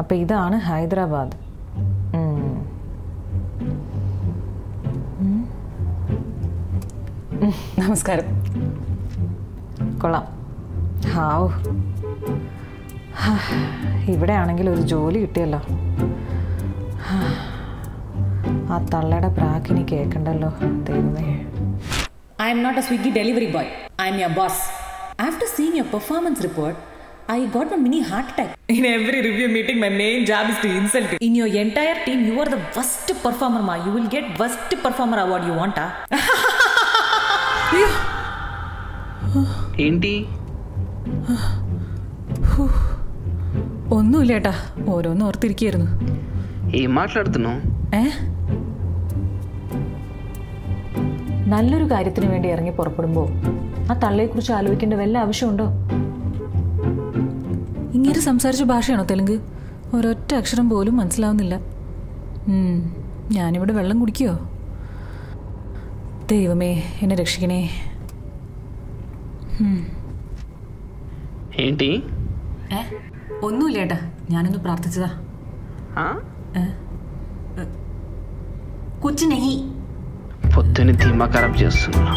അപ്പം ഇതാണ് ഹൈദരാബാദ് ഉം. ഉം. ഉം, നമസ്കാരം കൊള്ളാം ഹാവ് ഹാ, ഇവിടെ ആണെങ്കിൽ ഒരു ജോലി കിട്ടിയല്ലോ ഹാ, ആ തള്ളയുടെ പ്രാക്കിനി കേൾക്കണ്ടല്ലോ ദൈവമേ I am not a Swiggy delivery boy. I am your boss. After seeing your performance report, I got a mini heart attack. In every review meeting, my main job is to insult you. In your entire team, you are the worst performer, ma. You will get worst performer award. You want, ah? ఏంటి ഒന്നുമില്ല ഏട്ടാ ഓരോന്ന് ഓർത്തിരിക്കുകയായിരുന്നു ఏం మాట్లాడుతున్నావు ഏ നല്ലൊരു കാര്യത്തിന് വേണ്ടി ഇറങ്ങി പുറപ്പെടുമ്പോൾ ആ തള്ളയെക്കുറിച്ച് ആലോചിക്കേണ്ട വല്ല ആവശ്യമുണ്ടോ ഇങ്ങനെ സംസാരിച്ച ഭാഷയാണോ തെലുങ്ക് ഒരൊറ്റ അക്ഷരം പോലും മനസ്സിലാവുന്നില്ല ഉം, ഞാനിവിടെ വെള്ളം കുടിക്കുവോ ദൈവമേ എന്നെ രക്ഷിക്കണേ ఏంటి ഏ ഒന്നുമില്ല ഏട്ടാ ഞാനൊന്ന് പ്രാർത്ഥിച്ചതാ ఆ? कुछ नहीं పొద్దున్న ధీమా ఖరాబ్ చేస్తున్నా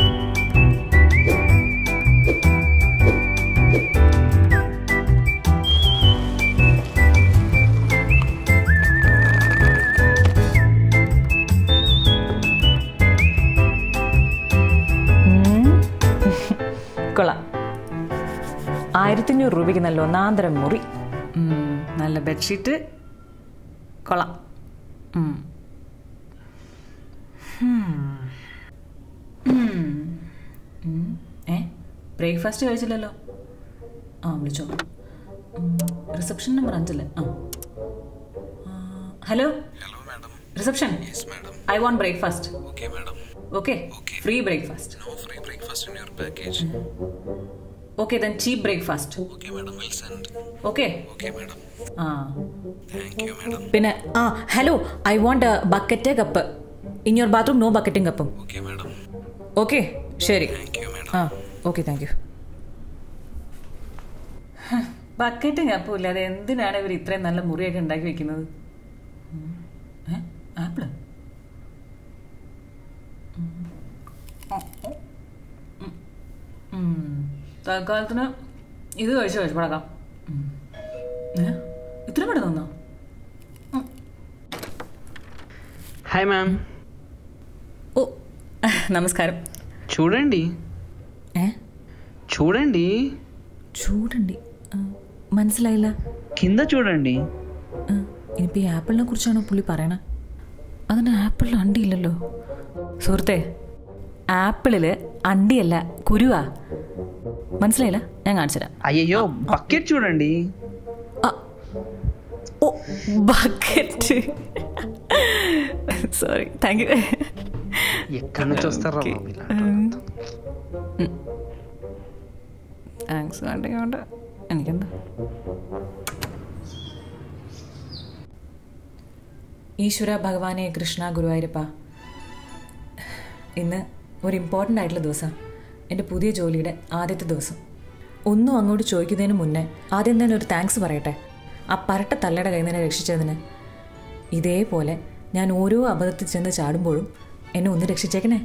കൊള്ളാം ആയിരത്തഞ്ഞൂറ് രൂപയ്ക്ക് നല്ല ഒന്നാന്തരം മുറി ഉം, നല്ല ബെഡ്ഷീറ്റ് കൊള്ളാം ഉം. ഹും. ഉം. ഉം. ഏ ബ്രേക്ക്ഫാസ്റ്റ് കഴിച്ചില്ലല്ലോ ആ വിളിച്ചോ റിസപ്ഷൻ നമ്പർ അഞ്ചല്ലേ ആ ആ, hello reception I want breakfast Okay, madam. Okay free breakfast No free breakfast in your package. Okay then cheap breakfast Okay, madam. We'll send. Okay Okay, madam. ആ Thank you, madam. പിന്നെ ആ hello I want bucket cup in your bathroom no ബക്കറ്റും കപ്പും Okay, madam. Okay ശരി Thank you, madam. ആ okay thank you ബക്കറ്റും കപ്പും ഇല്ലാതെ എന്തിനാണ് ഇവർ ഇത്രയും നല്ല മുറിയൊക്കെ ഉണ്ടാക്കി വെക്കുന്നത് ഉം. ഏ ആപ്പിള് ഉം. ഉം. തൽക്കാലത്തിന് ഇത് കഴിച്ച് കഴിച്ച് പടക്കാം ഉം. ഏ ഇത്ര പെട്ടെന്ന് തന്നോ హాయ్ మ్యామ్ ഓ നമസ്കാരം చూడండి ഏ చూడండి ചൂടുണ്ട് ആ, മനസ്സിലായില്ല కింద చూడండి ആ, ഇനിയിപ്പോൾ ഈ ആപ്പിളിനെ കുറിച്ചാണോ പുള്ളി പറയണേ അതിന് ആപ്പിളിൽ അണ്ടിയില്ലല്ലോ സുഹൃത്തെ ആപ്പിളിൽ അണ്ടിയല്ല കുരുവാ മനസ്സിലായില്ല ഞാൻ കാണിച്ചുതരാം అయ్యయ్యో బకెట్ చూడండి ഓ ബക്കറ്റ് സോറി താങ്ക് യു ఎక్కడి నుంచి వస్తారా బాబు ఇలాంటి താങ്ക്സ് വേണ്ടെങ്കിൽ വേണ്ട എനിക്കെന്താ ഈശ്വര ഭഗവാനെ കൃഷ്ണ ഗുരുവായൂരപ്പ ഇന്ന് ഒരു ഇമ്പോർട്ടൻ്റ് ആയിട്ടുള്ള ദിവസം എൻ്റെ പുതിയ ജോലിയുടെ ആദ്യത്തെ ദിവസം ഒന്നും അങ്ങോട്ട് ചോദിക്കുന്നതിന് മുന്നേ ആദ്യം തന്നെ ഒരു താങ്ക്സ് പറയട്ടെ ആ പരട്ട തള്ളയുടെ കയ്യിൽ നിന്ന് എന്നെ രക്ഷിച്ചതിന് ഇതേപോലെ ഞാൻ ഓരോ അബദ്ധത്തിൽ ചെന്ന് ചാടുമ്പോഴും എന്നെ ഒന്ന് രക്ഷിച്ചേക്കണേ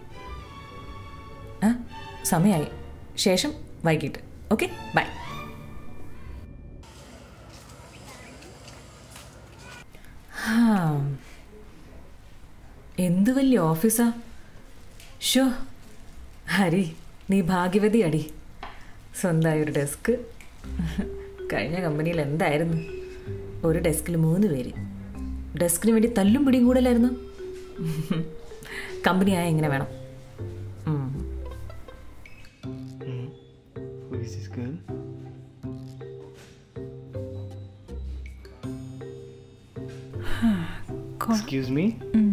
ആ സമയമായി ശേഷം വൈകിട്ട് ഓക്കെ ബൈ എന്ത് വലിയ ഓഫീസാ ഷോ ഹരി നീ ഭാഗ്യവതി അടി സ്വന്തമായ ഒരു ഡെസ്ക് കഴിഞ്ഞ കമ്പനിയിൽ എന്തായിരുന്നു ഒരു ഡെസ്കിൽ മൂന്ന് പേര് ഡെസ്കിന് വേണ്ടി തല്ലും പിടിയും കൂടലായിരുന്നു കമ്പനിയായ എങ്ങനെ വേണം ഉം. Who is this girl? Excuse me?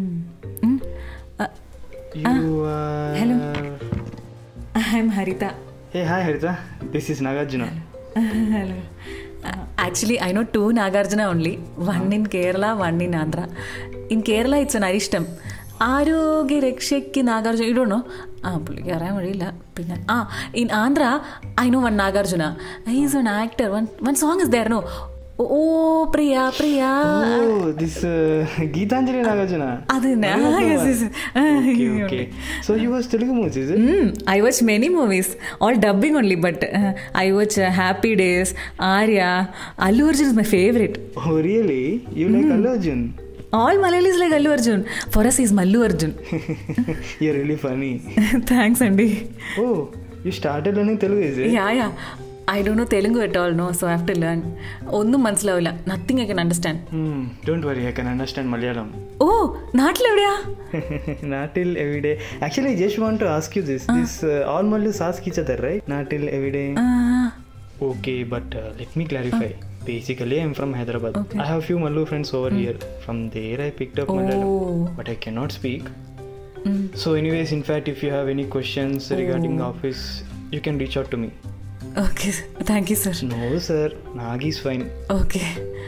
You are. hello. I'm Haritha Hey, hi Harita. This is Nagarjuna. Hello actually I know two Nagarjuna only one in Kerala one in Andhra in Kerala it's an അരിഷ്ടം ആരോഗ്യരക്ഷയ്ക്ക് നാഗാർജുന ഇടണോ ആ പുള്ളിക്ക് അറിയാൻ വഴിയില്ല പിന്നെ ആ in Andhra I know one Nagarjuna is one actor one one song is there no oh Priya Priya Oh, this uh, Geetanjali Nagarjuna. അത് തന്നെ. ആ, Another yes, one. yes. ആ, Okay, ഇങ്ങോട്ട്. okay. So you watch Telugu movies, is it? I watch many movies all dubbing only but I watch Happy Days Arya Allu Arjun is my favourite Oh, really? You like Allu Arjun? All Malayalis like Allu Arjun for us is Mallu Arjun You're really funny. Thanks అండి Oh, you started learning Telugu, is it? Yeah yeah I ഡോ know Telugu at all no so have to learn ഒന്നും മനസ്സിലാവില്ല nothing I can understand Hmm, don't worry, I can understand Malayalam. ഓ നാട്ടിലെവിടെയാ Natil everyday. Actually, I just want to ask you this. This uh, all Malus ask each other, right? Natil everyday. ആ, Okay, but uh, let me clarify. Basically, I'm from Hyderabad. Okay. I have few Mallu friends over here. From there, I picked up Oh. Malayalam, but I cannot speak. mm. So, anyways, in fact, if you have any questions regarding office, you can reach out to me. Okay thank you sir No, sir. Nagi is fine. Okay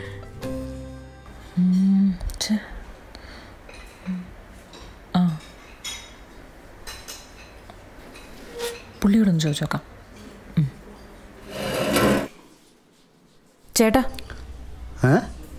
ആ പുള്ളിയോടൊന്ന് ചോദിച്ചോക്കാം ഉം. ചേട്ടാ ఏ?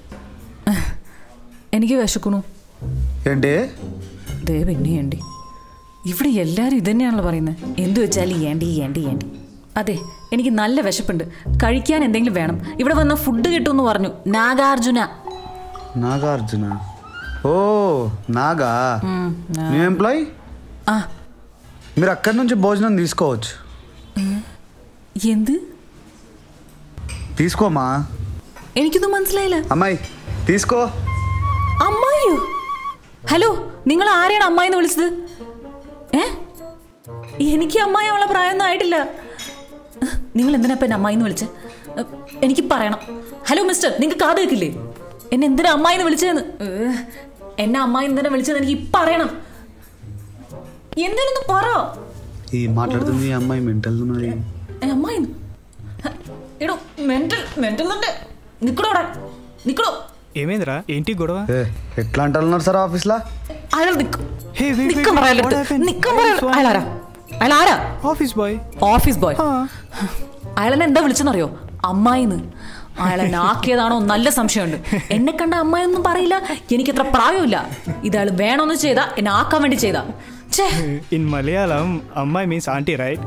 എനിക്ക് വിശക്കണു ఏంటి ദേ പിന്നെ ഏണ്ടി ഇവിടെ എല്ലാവരും ഇത് തന്നെയാണല്ലോ പറയുന്നത് എന്തു വെച്ചാലും ഏണ്ടി ഏണ്ടി ഏണ്ടി അതെ എനിക്ക് നല്ല വിശപ്പുണ്ട് കഴിക്കാൻ എന്തെങ്കിലും വേണം ഇവിടെ വന്ന ഫുഡ് കിട്ടുമെന്ന് പറഞ്ഞു നാഗാർജുന నాగార్జున ఓ నాగా ഉം, നാ- న్యూ ఎంప్లాయ్ ആ మీరు అక్కడి నుంచి భోజనం తీసుకోవచ్చు എന്ത് తీసుకోమా എനിക്കൊന്നും മനസ്സിലായില്ല అమ్మాయి తీసుకో അമ്മായിയോ ഹലോ നിങ്ങൾ ആരെയാണ് അമ്മായി എന്ന് വിളിച്ചത് ഏ എനിക്ക് അമ്മായി അവളെ പ്രായമൊന്നും ആയിട്ടില്ല നിങ്ങൾ എന്തിനാ ഇപ്പം എന്നെ അമ്മായി എന്ന് വിളിച്ചത് എനിക്ക് പറയണം ഹലോ മിസ്റ്റർ നിങ്ങൾക്ക് കാത് വെക്കില്ലേ എന്നെ എന്തിനാ അമ്മായി എന്ന് വിളിച്ചതെന്ന് ഏ, എന്നെ അമ്മായി എന്തിനാ വിളിച്ചതെന്ന് എനിക്ക് ഇപ്പം അറിയണം എന്തിനൊന്ന് പറ ఈ మాట్లాడుతుంది ఈ అమ్మాయి మెంటల్ ఉన్నది ഏ, അമ്മായി എടോ മെന്റൽ മെന്റൽ തന്നെ നിക്കടോ അവിടെ നിക്കടോ ఏమైందిరా ఏంటి గొడవ ఏ ఎట్లా అంటారు ఉన్నారు సార్ ఆఫీస్లో അയാൾ നിക്കും Hey, wait, wait, നിക്കാൻ wait, പറയാലോ what happened? നിക്കാൻ What പറയാലോ is wrong? അയാളാരാ അയാളാരാ ఆఫీస్ బాయ్ ഓഫീസ് ബോയ് അയാളെന്നെ എന്താ വിളിച്ചെന്നറിയോ അമ്മായിന്ന് അയാളെ ആക്കിയതാണോ നല്ല സംശയമുണ്ട് എന്നെ കണ്ട അമ്മായിയൊന്നും പറയില്ല എനിക്കത്ര പ്രായമില്ല ഇതയാൾ വേണമെന്ന് ചെയ്താ എന്നെ ആക്കാൻ വേണ്ടി ചെയ്താ ഛേ ఇన్ మలయాళం అమ్మాయి మీన్స్ ఆంటీ రైట్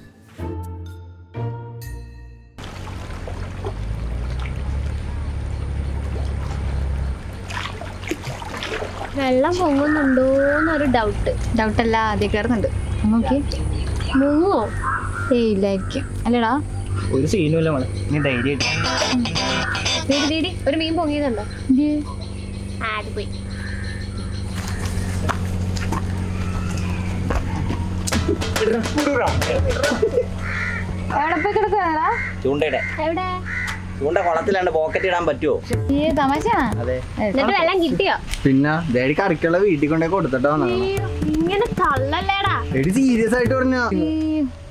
വെള്ളം പൊങ്ങുന്നുണ്ടോന്നൊരു ഡൗട്ട് ഡൗട്ടല്ല ആദ്യം കയറുന്നുണ്ട് നോക്കി മുങ്ങോ ഏയ് ഇല്ലായിരിക്കും അല്ലടാ ഒരു സീനുമില്ല മോളെ നീ ധൈര്യമായിട്ട് വീടി വീടി ഒരു മീൻ പൊങ്ങിയതുണ്ടോ ആ അത് പോയി എവിടെ പോയി കിടക്കുകയാണടാ ചൂണ്ടയുടെ എവിടെ ചൂണ്ട കുളത്തിലാണ്ട് പോക്കറ്റ് ഇടാൻ പറ്റുമോ ഈ തമാശയാണോ അതെ എന്നിട്ട് വെള്ളം കിട്ടിയോ പിന്നെ ഡാഡി കറിക്കുള്ള വീട്ടിൽ കൊണ്ടേ കൊടുത്തിട്ടോ അയ്യോ, ഇങ്ങനെ തള്ളല്ലേടാ എടി സീരിയസ് ആയിട്ട് പറഞ്ഞ ഈ